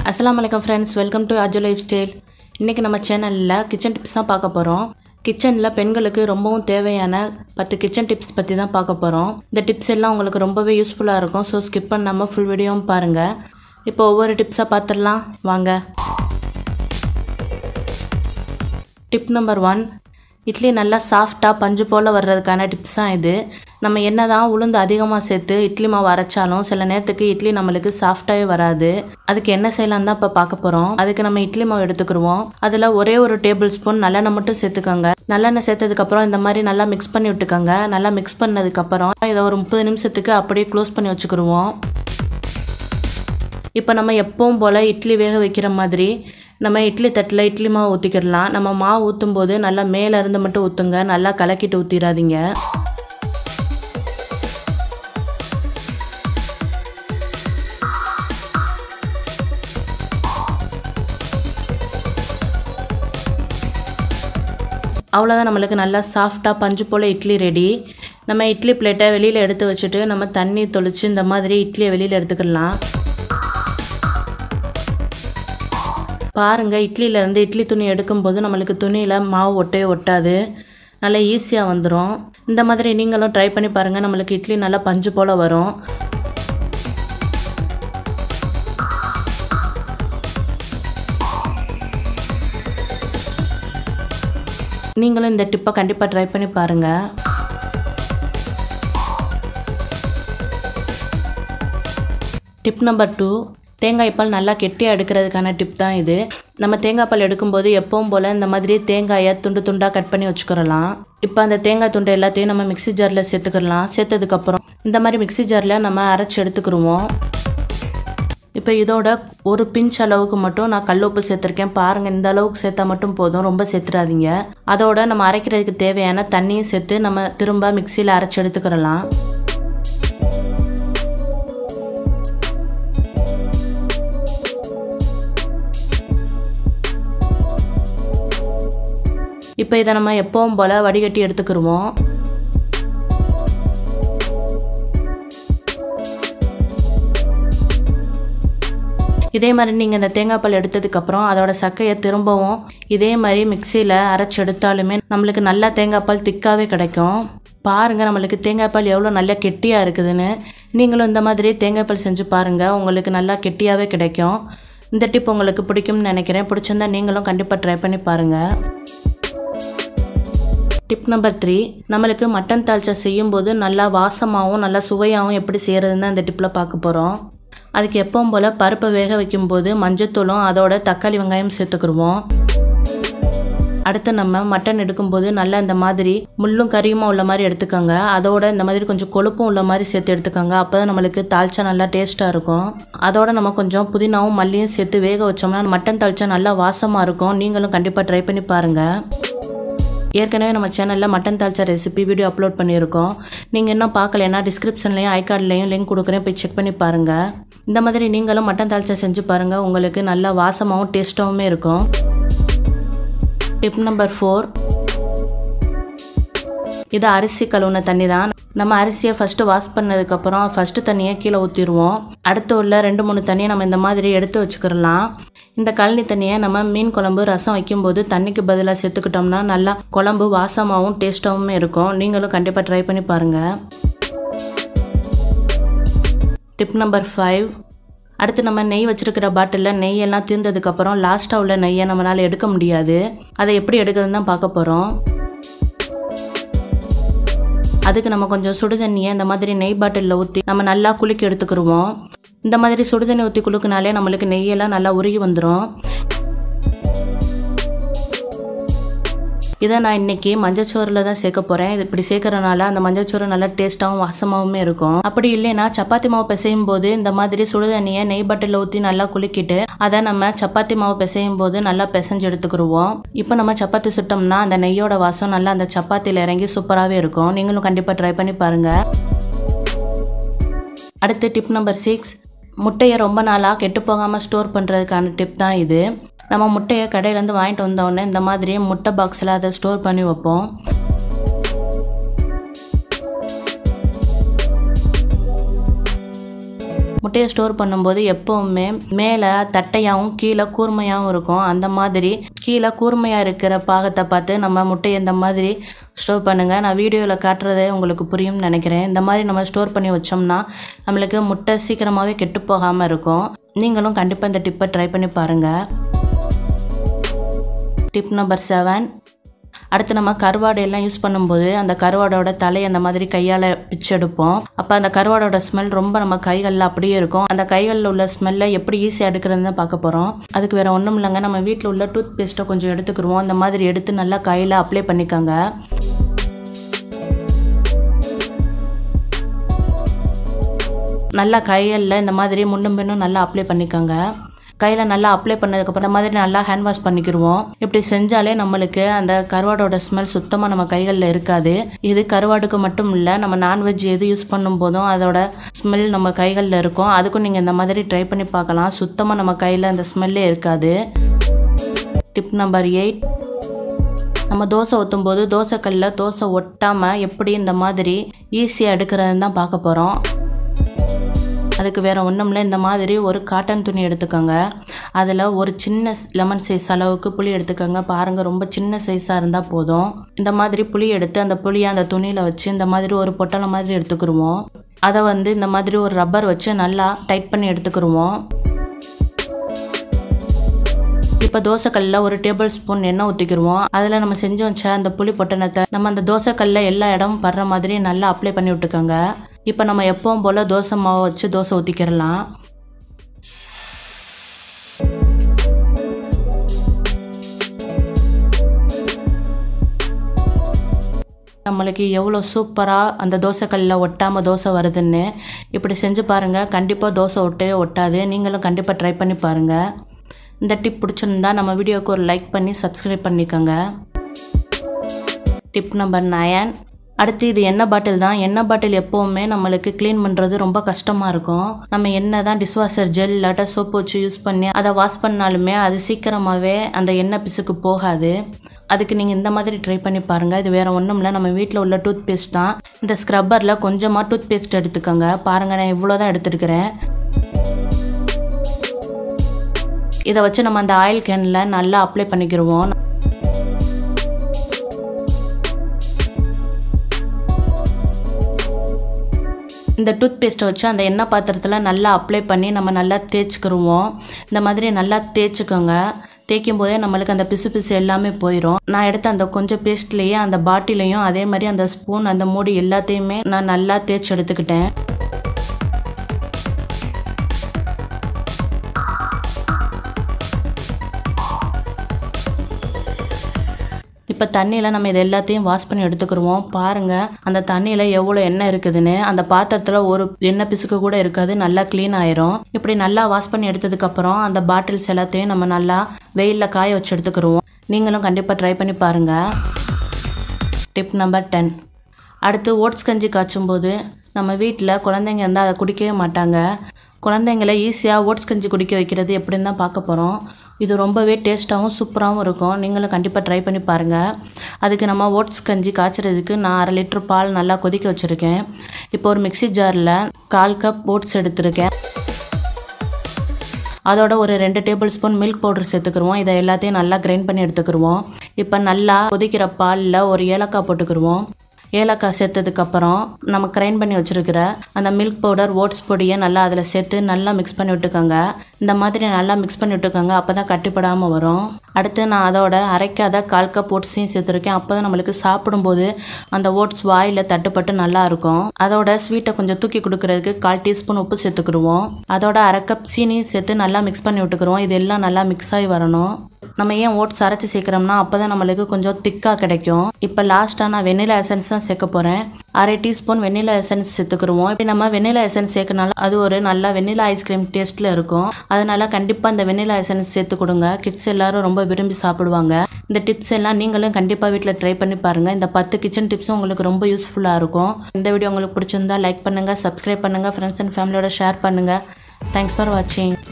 அஸ்ஸலாமு அலைக்கும் friends welcome to Aju lifestyle இன்றைக்கி நம்ம சேனலில் கிச்சன் டிப்ஸ் தான் பார்க்க போகிறோம் கிச்சனில் பெண்களுக்கு ரொம்பவும் தேவையான பத்து கிச்சன் டிப்ஸ் பற்றி தான் பார்க்க போகிறோம் இந்த டிப்ஸ் எல்லாம் உங்களுக்கு ரொம்பவே யூஸ்ஃபுல்லாக இருக்கும் ஸோ ஸ்கிப் பண்ணாமல் ஃபுல் வீடியோவும் பாருங்கள் இப்போ ஒவ்வொரு டிப்ஸாக பார்த்துடலாம் வாங்க டிப் நம்பர் ஒன் இட்லி நல்லா சாஃப்டாக பஞ்சு போல் வர்றதுக்கான டிப்ஸ் தான் இது நம்ம என்ன தான் உளுந்து அதிகமாக சேர்த்து இட்லி மாவு அரைச்சாலும் சில நேரத்துக்கு இட்லி நம்மளுக்கு சாஃப்டாகவே வராது அதுக்கு என்ன செய்யலாம் தான் இப்போ பார்க்க போகிறோம் அதுக்கு நம்ம இட்லி மாவு எடுத்துக்கிருவோம் அதில் ஒரே ஒரு டேபிள் ஸ்பூன் நல்லெண்ணெய் மட்டும் சேர்த்துக்கோங்க நல்லெண்ணெய் சேர்த்ததுக்கப்புறம் இந்த மாதிரி நல்லா மிக்ஸ் பண்ணி விட்டுக்கோங்க நல்லா மிக்ஸ் பண்ணதுக்கப்புறம் இதை ஒரு முப்பது நிமிஷத்துக்கு அப்படியே க்ளோஸ் பண்ணி வச்சுக்கிருவோம் இப்போ நம்ம எப்பவும் போல் இட்லி வேக வைக்கிற மாதிரி நம்ம இட்லி தட்டில் இட்லி மாவு ஊற்றிக்கிடலாம் நம்ம மாவு ஊற்றும் போது நல்லா மேலே இருந்து மட்டும் ஊற்றுங்க நல்லா கலக்கிட்டு ஊற்றிடாதீங்க அவ்வளோதான் நம்மளுக்கு நல்லா சாஃப்டாக பஞ்சு போல் இட்லி ரெடி நம்ம இட்லி பிளேட்டை வெளியில் எடுத்து வச்சுட்டு நம்ம தண்ணி தொளிச்சு இந்த மாதிரி இட்லியை வெளியில் எடுத்துக்கலாம் பாருங்கள் இட்லியிலேருந்து இட்லி துணி எடுக்கும்போது நம்மளுக்கு துணியில் மாவு ஒட்டவே ஒட்டாது நல்லா ஈஸியாக வந்துடும் இந்த மாதிரி நீங்களும் ட்ரை பண்ணி பாருங்கள் நம்மளுக்கு இட்லி நல்லா பஞ்சு போல் வரும் நீங்களும் இந்த டிப்பை கண்டிப்பாக ட்ரை பண்ணி பாருங்கள் டிப் நம்பர் டூ தேங்காய் பால் நல்லா கெட்டியாக எடுக்கிறதுக்கான டிப் தான் இது நம்ம தேங்காய் பால் எடுக்கும்போது எப்பவும் போல் இந்த மாதிரி தேங்காயை துண்டு துண்டாக கட் பண்ணி வச்சுக்கிறலாம் இப்போ அந்த தேங்காய் துண்டு எல்லாத்தையும் நம்ம மிக்ஸி ஜாரில் சேர்த்துக்கிறலாம் சேர்த்ததுக்கப்புறம் இந்த மாதிரி மிக்ஸி ஜாரில் நம்ம அரைச்சி எடுத்துக்கிருவோம் இப்போ இதோட ஒரு பிஞ்ச் அளவுக்கு மட்டும் நான் கல் உப்பு சேர்த்துருக்கேன் பாருங்கள் இந்த அளவுக்கு சேர்த்தா மட்டும் போதும் ரொம்ப சேர்த்துறாதீங்க அதோட நம்ம அரைக்கிறதுக்கு தேவையான தண்ணியும் சேர்த்து நம்ம திரும்ப மிக்சியில் அரைச்சி எடுத்துக்கிறலாம் இப்போ இதை நம்ம எப்பவும் போல் வடிகட்டி எடுத்துக்கிருவோம் இதே மாதிரி நீங்கள் இந்த தேங்காய் பால் எடுத்ததுக்கப்புறம் அதோட சக்கையை திரும்பவும் இதே மாதிரி மிக்சியில் அரைச்சி எடுத்தாலுமே நம்மளுக்கு நல்லா தேங்காய் பால் திக்காகவே கிடைக்கும் பாருங்கள் நம்மளுக்கு தேங்காய் பால் எவ்வளோ நல்லா கெட்டியாக இருக்குதுன்னு நீங்களும் இந்த மாதிரி தேங்காய் பால் செஞ்சு பாருங்கள் உங்களுக்கு நல்லா கெட்டியாகவே கிடைக்கும் இந்த டிப் உங்களுக்கு பிடிக்கும்னு நினைக்கிறேன் பிடிச்சிருந்தா நீங்களும் கண்டிப்பாக ட்ரை பண்ணி பாருங்கள் டிப் நம்பர் த்ரீ நம்மளுக்கு மட்டன் தால்ச்சா செய்யும்போது நல்லா வாசமாகவும் நல்லா சுவையாகவும் எப்படி செய்கிறதுன்னு அந்த டிப்பில் பார்க்க போகிறோம் அதுக்கு எப்பவும் போல் பருப்பை வேக வைக்கும்போது மஞ்சத்தூளும் அதோட தக்காளி வெங்காயம் சேர்த்துக்கிருவோம் அடுத்து நம்ம மட்டன் எடுக்கும்போது நல்லா இந்த மாதிரி முள்ளும் கறியுமா உள்ள மாதிரி எடுத்துக்கோங்க அதோட இந்த மாதிரி கொஞ்சம் கொழுப்பும் உள்ள மாதிரி சேர்த்து எடுத்துக்கோங்க அப்போ தான் நம்மளுக்கு தால்ச்சா நல்லா டேஸ்ட்டாக இருக்கும் அதோட நம்ம கொஞ்சம் புதினாவும் மல்லியும் சேர்த்து வேக வச்சோம்னா மட்டன் தால்ச்சா நல்லா வாசமாக இருக்கும் நீங்களும் கண்டிப்பாக ட்ரை பண்ணி பாருங்கள் ஏற்கனவே நம்ம சேனலில் mutton dalcha recipe video upload பண்ணியிருக்கோம் நீங்கள் இன்னும் பார்க்கலனா டிஸ்கிரிப்ஷன்லையும் ஐகார்ட்லேயும் லிங்க் கொடுக்குறேன் போய் செக் பண்ணி பாருங்கள் இந்த மாதிரி நீங்களும் மட்டன் தால்ச்சா செஞ்சு பாருங்கள் உங்களுக்கு நல்லா வாசமாகவும் டேஸ்ட்டாகவும் இருக்கும் டிப் நம்பர் ஃபோர் இது அரிசி கழுவுன தண்ணி தான் நம்ம அரிசியை ஃபஸ்ட்டு வாஷ் பண்ணதுக்கப்புறம் ஃபஸ்ட்டு தண்ணியை கீழே ஊற்றிடுவோம் அடுத்து உள்ள ரெண்டு மூணு தண்ணியை நம்ம இந்த மாதிரி எடுத்து வச்சுக்கிறலாம் இந்த கழனி தண்ணியை நம்ம மீன் குழம்பு ரசம் வைக்கும்போது தண்ணிக்கு பதிலாக சேர்த்துக்கிட்டோம்னா நல்லா குழம்பு வாசமாகவும் டேஸ்ட்டாகவும் இருக்கும் நீங்களும் கண்டிப்பாக ட்ரை பண்ணி பாருங்கள் டிப் நம்பர் ஃபைவ் அடுத்து நம்ம நெய் வச்சுருக்கிற பாட்டிலில் நெய் எல்லாம் தீர்ந்ததுக்கப்புறம் லாஸ்ட்டாக உள்ள நெய்யை நம்மளால் எடுக்க முடியாது அதை எப்படி எடுக்கிறதுன்னு தான் பார்க்க போகிறோம் அதுக்கு நம்ம கொஞ்சம் சுடுதண்ணியை இந்த மாதிரி நெய் பாட்டிலில் ஊற்றி நம்ம நல்லா குலுக்கி எடுத்துக்கிருவோம் இந்த மாதிரி சுடுதண்ணி ஊற்றி குலுக்குனாலே நம்மளுக்கு நெய்யெல்லாம் நல்லா உருகி வந்துடும் இதை நான் இன்னைக்கு மஞ்சச்சோறில் தான் சேர்க்க போகிறேன் இது இப்படி சேர்க்கறனால அந்த மஞ்சச்சோறு நல்லா டேஸ்ட்டாகவும் வாசமாகவும் இருக்கும் அப்படி இல்லைன்னா சப்பாத்தி மாவு பிசையும் போது இந்த மாதிரி சுடுதண்ணியை நெய் பாட்டிலில் ஊற்றி நல்லா குலுக்கிட்டு அதை நம்ம சப்பாத்தி மாவு பிசையும் போது நல்லா பிசைஞ்சு எடுத்துக்கிருவோம் இப்போ நம்ம சப்பாத்தி சுட்டோம்னா அந்த நெய்யோட வாசம் நல்லா அந்த சப்பாத்தியில் இறங்கி சூப்பராகவே இருக்கும் நீங்களும் கண்டிப்பாக ட்ரை பண்ணி பாருங்கள் அடுத்து டிப் நம்பர் சிக்ஸ் முட்டையை ரொம்ப நாளாக கெட்டு போகாமல் ஸ்டோர் பண்ணுறதுக்கான டிப் தான் இது நம்ம முட்டையை கடையிலேருந்து வாங்கிட்டு வந்தோடனே இந்த மாதிரி முட்டை பாக்ஸில் அதை ஸ்டோர் பண்ணி வைப்போம் முட்டையை முட்டையை ஸ்டோர் பண்ணும்போது எப்போவுமே மேலே தட்டையாகவும் கீழே கூர்மையாகவும் இருக்கும் அந்த மாதிரி கீழே கூர்மையாக இருக்கிற பாகத்தை பார்த்து நம்ம முட்டையை இந்த மாதிரி ஸ்டோர் பண்ணுங்கள் நான் வீடியோவில் காட்டுறதே உங்களுக்கு புரியும்னு நினைக்கிறேன் இந்த மாதிரி நம்ம ஸ்டோர் பண்ணி வச்சோம்னா நம்மளுக்கு முட்டை சீக்கிரமாகவே கெட்டு போகாமல் இருக்கும் நீங்களும் கண்டிப்பாக இந்த டிப்பை ட்ரை பண்ணி பாருங்கள் டிப் நம்பர் செவன் அடுத்து நம்ம கருவாடு எல்லாம் யூஸ் பண்ணும்போது அந்த கருவாடோட தலையை அந்த மாதிரி கையால் பிச்செடுப்போம் அப்போ அந்த கருவாடோட ஸ்மெல் ரொம்ப நம்ம கைகளில் அப்படியே இருக்கும் அந்த கைகளில் உள்ள ஸ்மெல்லை எப்படி ஈஸியாக எடுக்கிறதுன்னு தான் பார்க்க போகிறோம் அதுக்கு வேறு ஒன்றும் இல்லைங்க நம்ம வீட்டில் உள்ள டூத் பேஸ்ட்டை கொஞ்சம் எடுத்துக்கிருவோம் அந்த மாதிரி எடுத்து நல்லா கையில் அப்ளை பண்ணிக்கோங்க நல்லா கைகளில் இந்த மாதிரி முன்னும் பின்னும் நல்லா அப்ளை பண்ணிக்கோங்க கையில் நல்லா அப்ளை பண்ணதுக்கப்புறம் இந்த மாதிரி நல்லா ஹேண்ட் வாஷ் பண்ணிக்கிருவோம் இப்படி செஞ்சாலே நம்மளுக்கு அந்த கருவாடோட ஸ்மெல் சுத்தமாக நம்ம கைகளில் இருக்காது இது கருவாடுக்கு மட்டும் இல்லை நம்ம நான்வெஜ் எது யூஸ் பண்ணும் போதும் அதோட ஸ்மெல் நம்ம கைகளில் இருக்கும் அதுக்கும் நீங்கள் இந்த மாதிரி ட்ரை பண்ணி பார்க்கலாம் சுத்தமாக நம்ம கையில் அந்த ஸ்மெல்லே இருக்காது டிப் நம்பர் எயிட் நம்ம தோசை ஊற்றும் போது தோசைக்கல்லில் தோசை ஒட்டாமல் எப்படி இந்த மாதிரி ஈஸியாக எடுக்கிறதுன்னு தான் பார்க்க போகிறோம் அதுக்கு வேறு ஒன்றும் இல்லை இந்த மாதிரி ஒரு காட்டன் துணி எடுத்துக்கோங்க அதில் ஒரு சின்ன லெமன் சைஸ் அளவுக்கு புளி எடுத்துக்கோங்க பாருங்கள் ரொம்ப சின்ன சைஸாக இருந்தால் போதும் இந்த மாதிரி புளி எடுத்து அந்த புளியை அந்த துணியில் வச்சு இந்த மாதிரி ஒரு பொட்டலை மாதிரி எடுத்துக்கிருவோம் அதை வந்து இந்த மாதிரி ஒரு ரப்பர் வச்சு நல்லா டைட் பண்ணி எடுத்துக்கிருவோம் இப்போ தோசைக்கல்லில் ஒரு டேபிள் ஸ்பூன் எண்ணெய் ஊற்றிக்கிருவோம் அதில் நம்ம செஞ்சு வச்ச அந்த புளி பொட்டணத்தை நம்ம அந்த தோசைக்கல்லில் எல்லா இடமும் படுற மாதிரி நல்லா அப்ளை பண்ணி விட்டுக்கோங்க இப்போ நம்ம எப்பவும் போல் தோசை மாவை வச்சு தோசை ஊற்றிக்கிறலாம் நம்மளுக்கு எவ்வளோ சூப்பராக அந்த தோசைக்கல்லில் ஒட்டாமல் தோசை வருதுன்னு இப்படி செஞ்சு பாருங்கள் கண்டிப்பாக தோசை ஒட்டவே ஒட்டாது நீங்களும் கண்டிப்பாக ட்ரை பண்ணி பாருங்கள் இந்த டிப் பிடிச்சிருந்தா நம்ம வீடியோவுக்கு ஒரு லைக் பண்ணி சப்ஸ்கிரைப் பண்ணிக்கோங்க டிப் நம்பர் நயன் அடுத்து இது எண்ணெய் பாட்டில் தான் எண்ணெய் பாட்டில் எப்போவுமே நம்மளுக்கு க்ளீன் பண்ணுறது ரொம்ப கஷ்டமாக இருக்கும் நம்ம என்ன தான் டிஷ்வாஷர் ஜெல் இல்லாட்டா சோப்பு வச்சு யூஸ் பண்ணி அதை வாஷ் பண்ணாலுமே அது சீக்கிரமாகவே அந்த எண்ணெய் பிசுக்கு போகாது அதுக்கு நீங்கள் இந்த மாதிரி ட்ரை பண்ணி பாருங்கள் இது வேறு ஒன்றும் இல்லை நம்ம வீட்டில் உள்ள டூத் பேஸ்ட் தான் இந்த ஸ்க்ரப்பரில் கொஞ்சமாக டூத் பேஸ்ட் எடுத்துக்கோங்க பாருங்கள் நான் இவ்வளோ தான் எடுத்துருக்கிறேன் இதை வச்சு நம்ம அந்த ஆயில் கேனில் நல்லா அப்ளை பண்ணிக்கிடுவோம் இந்த டூத் பேஸ்ட்டை வச்சு அந்த எண்ணெய் பாத்திரத்தில் நல்லா அப்ளை பண்ணி நம்ம நல்லா தேய்ச்சிக்கிருவோம் இந்த மாதிரி நல்லா தேய்ச்சிக்கோங்க தேய்க்கும் போதே நம்மளுக்கு அந்த பிசு பிசு எல்லாமே போயிடும் நான் எடுத்த அந்த கொஞ்சம் பேஸ்ட்லேயே அந்த பாட்டிலையும் அதே மாதிரி அந்த ஸ்பூன் அந்த மூடி எல்லாத்தையுமே நான் நல்லா தேய்ச்சி எடுத்துக்கிட்டேன் இப்போ தண்ணியில் நம்ம இது எல்லாத்தையும் வாஷ் பண்ணி எடுத்துக்கிருவோம் பாருங்கள் அந்த தண்ணியில் எவ்வளோ எண்ணெய் இருக்குதுன்னு அந்த பாத்திரத்தில் ஒரு எண்ணெய் பிசுக்கு கூட இருக்காது நல்லா க்ளீன் ஆயிரும் இப்படி நல்லா வாஷ் பண்ணி எடுத்ததுக்கப்புறம் அந்த பாட்டில்ஸ் எல்லாத்தையும் நம்ம நல்லா வெயிலில் காய வச்சு எடுத்துக்கிருவோம் நீங்களும் கண்டிப்பாக ட்ரை பண்ணி பாருங்கள் டிப் நம்பர் டென் அடுத்து ஓட்ஸ் கஞ்சி காய்ச்சும் போது நம்ம வீட்டில் குழந்தைங்க இருந்தால் அதை குடிக்கவே மாட்டாங்க குழந்தைங்கள ஈஸியாக ஓட்ஸ் கஞ்சி குடிக்க வைக்கிறது எப்படின்னு தான் பார்க்க போகிறோம் இது ரொம்பவே டேஸ்ட்டாகவும் சூப்பராகவும் இருக்கும் நீங்களும் கண்டிப்பாக ட்ரை பண்ணி பாருங்கள் அதுக்கு நம்ம ஓட்ஸ் கஞ்சி காய்ச்சறதுக்கு நான் அரை லிட்டர் பால் நல்லா கொதிக்க வச்சுருக்கேன் இப்போ ஒரு மிக்ஸி ஜாரில் கால் கப் ஓட்ஸ் எடுத்திருக்கேன் அதோட ஒரு ரெண்டு டேபிள் ஸ்பூன் மில்க் பவுடர் சேர்த்துக்கிருவோம் இதை எல்லாத்தையும் நல்லா கிரைண்ட் பண்ணி எடுத்துக்கிருவோம் இப்போ நல்லா கொதிக்கிற பாலில் ஒரு ஏலக்காய் போட்டுக்கிருவோம் ஏலக்காய் சேர்த்ததுக்கப்புறம் நம்ம கிரைண்ட் பண்ணி வச்சுருக்கிற அந்த மில்க் பவுடர் ஓட்ஸ் பொடியை நல்லா அதில் சேர்த்து நல்லா மிக்ஸ் பண்ணி விட்டுக்கோங்க இந்த மாதிரி நல்லா மிக்ஸ் பண்ணி விட்டுக்கோங்க அப்போ தான் கட்டிப்படாமல் வரும் அடுத்து நான் அதோட அரைக்காத கால் கப் ஓட்ஸையும் சேர்த்துருக்கேன் அப்போ தான் நம்மளுக்கு சாப்பிடும்போது அந்த ஓட்ஸ் வாயில் தட்டுப்பட்டு நல்லா இருக்கும் அதோட ஸ்வீட்டை கொஞ்சம் தூக்கி கொடுக்கறதுக்கு கால் டீஸ்பூன் உப்பு சேர்த்துக்கிடுவோம் அதோட அரை கப் சீனி சேர்த்து நல்லா மிக்ஸ் பண்ணி விட்டுக்கிறோம் இது எல்லாம் நல்லா மிக்ஸ் ஆகி வரணும் நம்ம ஏன் ஓட்ஸ் அரைச்சி சேர்க்குறோம்னா அப்போ தான் நம்மளுக்கு கொஞ்சம் திக்காக கிடைக்கும் இப்போ லாஸ்ட்டாக நான் வெண்ணிலா எசன்ஸ் தான் சேர்க்க போகிறேன் அரை டீஸ்பூன் வெண்ணிலா எசன்ஸ் சேர்த்துக்கிருவோம் இப்போ நம்ம வெண்ணிலா எசன்ஸ் சேர்க்கனால அது ஒரு நல்ல வெண்ணிலா ஐஸ்கிரீம் டேஸ்ட்டில் இருக்கும் அதனால கண்டிப்பாக இந்த வெண்ணிலா எசன்ஸ் சேர்த்து கொடுங்க கிட்ஸ் எல்லாரும் ரொம்ப விரும்பி சாப்பிடுவாங்க இந்த டிப்ஸ் எல்லாம் நீங்களும் கண்டிப்பாக வீட்டில் ட்ரை பண்ணி பாருங்கள் இந்த பத்து கிச்சன் டிப்ஸும் உங்களுக்கு ரொம்ப யூஸ்ஃபுல்லாக இருக்கும் இந்த வீடியோ உங்களுக்கு பிடிச்சிருந்தா லைக் பண்ணுங்கள் சப்ஸ்கிரைப் பண்ணுங்கள் ஃப்ரெண்ட்ஸ் அண்ட் ஃபேமிலியோட ஷேர் பண்ணுங்கள் தேங்க்ஸ் ஃபார் வாட்சிங்